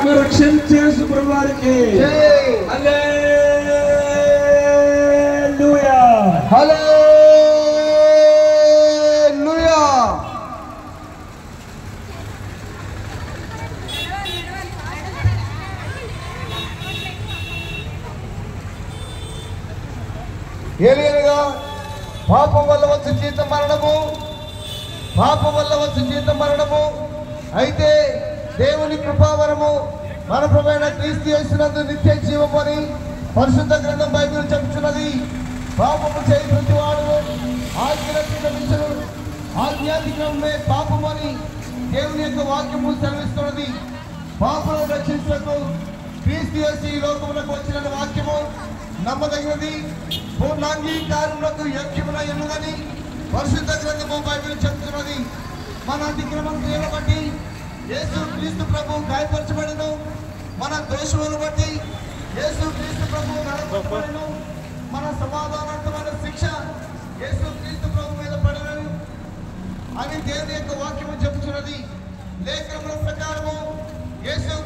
రక్షించే సుప్రభానికి హల్లెలూయా హల్లెలూయా ఏలియనగా పాపం వల్ల వచ్చే జీతం మరణము పాపం వల్ల వచ్చే జీతం మరణము అయితే దేవుని కృపావరము మన ప్రభైన క్రీస్తు చేసినందు నిత్య జీవము అని పరిశుద్ధ గ్రంథం బైబిల్ చెప్తున్నది పాపము చేయి ప్రతి వాడు ఆజ్ఞాపించను ఆధ్యాత్మికమే పాపము అని దేవుని యొక్క వాక్యము సెలవిస్తున్నది పాపను రక్షించకు క్రీస్తు చేసి ఈ లోకములకు వచ్చిన వాక్యము నమ్మదగినది పూర్ణాంగీకారములకు యోగ్యమున ఎన్నుదని పరిశుద్ధ గ్రంథము బైబిల్ చెప్తున్నది మన అతిక్రమం క్రియలు బట్టి యేసు క్రీస్తు ప్రభు గాయపరచబడను మన దోషములను బట్టి యేసు క్రీస్తు ప్రభు నడపబడను మన సమాధానార్థమైన శిక్ష యేసు క్రీస్తు ప్రభు మీద పడను అని దేవుని యొక్క వాక్యము చెబుతున్నది లేఖనముల ప్రకారము యేసు